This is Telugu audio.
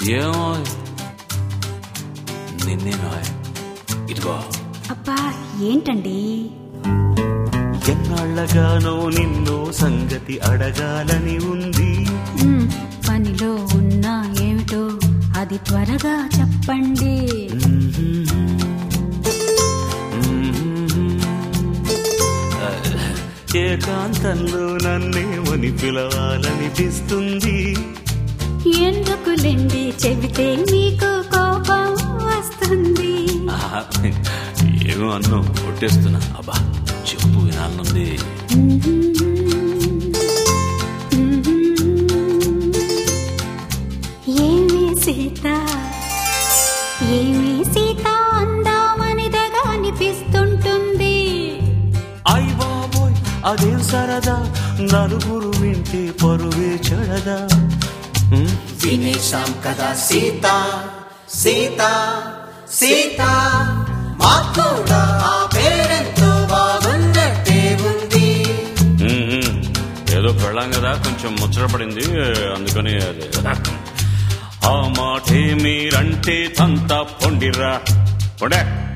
ఏమో నిన్నేనో ఇదిగో అబ్బా ఏంటండి ఎన్నాళ్ళగానో నిన్నో సంగతి అడగాలని ఉంది మ్, పనిలో ఉన్నా ఏమిటో అది త్వరగా చెప్పండి ఏకాంతంలో నన్నేమని పిలవాలనిపిస్తుంది ఎందుకులేండి చెబితే మీకు కోపం వస్తుంది ఆహా, ఏమో అన్నం కొట్టేస్తున్నా అబ్బా చెప్పు వినాలనుంది ఏమి సీత ఏమి సీత అందామనిదగా అనిపిస్తుంటుంది అయ్ బాబోయ్ అదేం సరదా నలుగురు వింటే పరువే చెడదా ఉమ్, వినేశాం కదా సీత సీత సీత మాకు కూడా ఆ పేరెంతో బాగున్నట్టే ఉంది ఉమ్, ఉమ్. ఏదో పెళ్ళాం కదా కొంచెం ముచ్చటపడింది అందుకని అది ఆ మాటే మీరంటే తంత పొండిరా పొడే